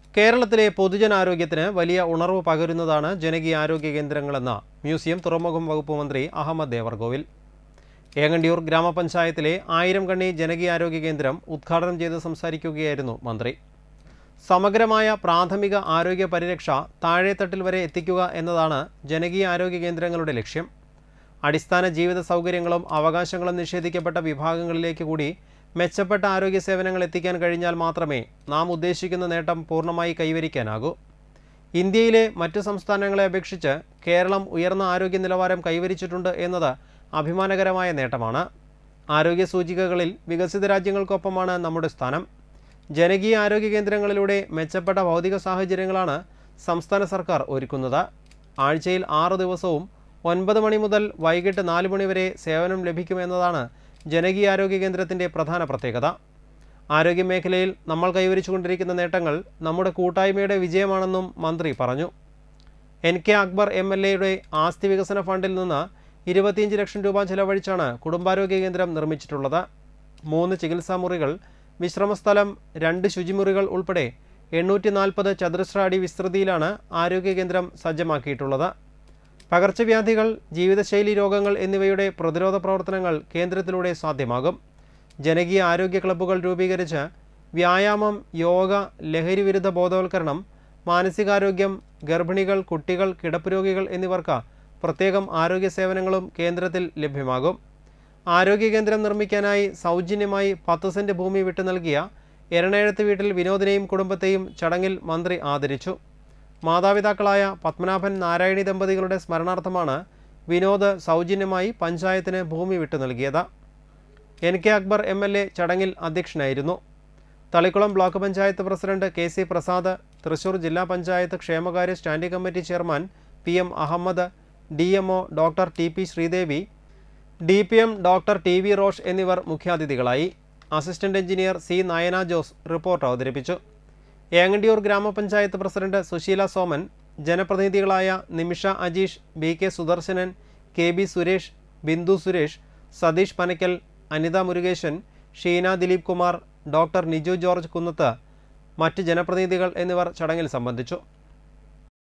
കേരളത്തിലെ പൊതുജനാരോഗ്യത്തിന് വലിയ ഉണർവ് പകരുന്നതാണ് ജനകീയ ആരോഗ്യ കേന്ദ്രങ്ങളെന്ന് മ്യൂസിയം തുറമുഖം വകുപ്പ് മന്ത്രി അഹമ്മദ് ദേവർകോവിൽ ഏങ്ങണ്ടിയൂർ ഗ്രാമപഞ്ചായത്തിലെ ആയിരം കണ്ണി ജനകീയ ആരോഗ്യ കേന്ദ്രം ഉദ്ഘാടനം ചെയ്ത് സംസാരിക്കുകയായിരുന്നു മന്ത്രി സമഗ്രമായ പ്രാഥമിക ആരോഗ്യ പരിരക്ഷ താഴെത്തട്ടിൽ വരെ എത്തിക്കുക എന്നതാണ് ജനകീയ ആരോഗ്യ കേന്ദ്രങ്ങളുടെ ലക്ഷ്യം അടിസ്ഥാന ജീവിത സൗകര്യങ്ങളും അവകാശങ്ങളും നിഷേധിക്കപ്പെട്ട വിഭാഗങ്ങളിലേക്ക് കൂടി മെച്ചപ്പെട്ട ആരോഗ്യ സേവനങ്ങൾ എത്തിക്കാൻ കഴിഞ്ഞാൽ മാത്രമേ നാം ഉദ്ദേശിക്കുന്ന നേട്ടം പൂർണ്ണമായി കൈവരിക്കാനാകൂ ഇന്ത്യയിലെ മറ്റു സംസ്ഥാനങ്ങളെ അപേക്ഷിച്ച് കേരളം ഉയർന്ന ആരോഗ്യ നിലവാരം കൈവരിച്ചിട്ടുണ്ട് എന്നത് അഭിമാനകരമായ നേട്ടമാണ് ആരോഗ്യ സൂചികകളിൽ വികസിത രാജ്യങ്ങൾക്കൊപ്പമാണ് നമ്മുടെ സ്ഥാനം ജനകീയ ആരോഗ്യ കേന്ദ്രങ്ങളിലൂടെ മെച്ചപ്പെട്ട ഭൗതിക സാഹചര്യങ്ങളാണ് സംസ്ഥാന സർക്കാർ ഒരുക്കുന്നത് ആഴ്ചയിൽ ആറ് ദിവസവും ഒൻപത് മണി മുതൽ വൈകിട്ട് നാല് മണി വരെ സേവനം ലഭിക്കുമെന്നതാണ് ജനകീയ ആരോഗ്യ കേന്ദ്രത്തിൻ്റെ പ്രധാന പ്രത്യേകത ആരോഗ്യ മേഖലയിൽ നമ്മൾ കൈവരിച്ചുകൊണ്ടിരിക്കുന്ന നേട്ടങ്ങൾ നമ്മുടെ കൂട്ടായ്മയുടെ വിജയമാണെന്നും മന്ത്രി പറഞ്ഞു N K Akbar M L എയുടെ ആസ്തി വികസന ഫണ്ടിൽ നിന്ന് ഇരുപത്തിയഞ്ച് ലക്ഷം രൂപ ചെലവഴിച്ചാണ് കുടുംബാരോഗ്യ കേന്ദ്രം നിർമ്മിച്ചിട്ടുള്ളത് മൂന്ന് ചികിത്സാ മുറികൾ വിശ്രമസ്ഥലം രണ്ട് ശുചിമുറികൾ ഉൾപ്പെടെ എണ്ണൂറ്റി നാൽപ്പത് ചതുരശ്ര അടി വിസ്തൃതിയിലാണ് ആരോഗ്യ കേന്ദ്രം സജ്ജമാക്കിയിട്ടുള്ളത് പകർച്ചവ്യാധികൾ ജീവിതശൈലി രോഗങ്ങൾ എന്നിവയുടെ പ്രതിരോധ പ്രവർത്തനങ്ങൾ കേന്ദ്രത്തിലൂടെ സാധ്യമാകും ജനകീയ ആരോഗ്യ ക്ലബ്ബുകൾ രൂപീകരിച്ച് വ്യായാമം യോഗ ലഹരി വിരുദ്ധ ബോധവൽക്കരണം മാനസികാരോഗ്യം ഗർഭിണികൾ കുട്ടികൾ കിടപ്പ് രോഗികൾ എന്നിവർക്ക് പ്രത്യേകം ആരോഗ്യ സേവനങ്ങളും കേന്ദ്രത്തിൽ ലഭ്യമാകും ആരോഗ്യ കേന്ദ്രം നിർമ്മിക്കാനായി സൗജന്യമായി പത്ത് സെൻറ്റ് ഭൂമി വിട്ടു നൽകിയ എരണേഴത്ത് വീട്ടിൽ വിനോദിനെയും കുടുംബത്തെയും ചടങ്ങിൽ മന്ത്രി ആദരിച്ചു മാതാപിതാക്കളായ പത്മനാഭൻ നാരായണി ദമ്പതികളുടെ സ്മരണാർത്ഥമാണ് വിനോദ് സൗജന്യമായി പഞ്ചായത്തിന് ഭൂമി വിട്ടു നൽകിയത് N K Akbar M L A ചടങ്ങിൽ അധ്യക്ഷനായിരുന്നു Thalikulam block panchayat president K C Prasad Thrissur ജില്ലാ പഞ്ചായത്ത് ക്ഷേമകാര്യ standing committee chairman P M Ahammed D M O doctor T P Sreedevi D P M doctor T V Rosh എന്നിവർ മുഖ്യാതിഥികളായി assistant engineer C Nayana Jose report അവതരിപ്പിച്ചു ഏങ്ങണ്ടിയൂർ ഗ്രാമപഞ്ചായത്ത് പ്രസിഡന്റ് സുശീല സോമൻ ജനപ്രതിനിധികളായ Nimisha Ajeesh B K Sudarshanan K B Suresh Bindu Suresh Satheesh Panakkal Anitha Murukesan Sheena Dileep Kumar doctor Niju George Kunnath മറ്റ് ജനപ്രതിനിധികൾ എന്നിവർ ചടങ്ങിൽ സംബന്ധിച്ചു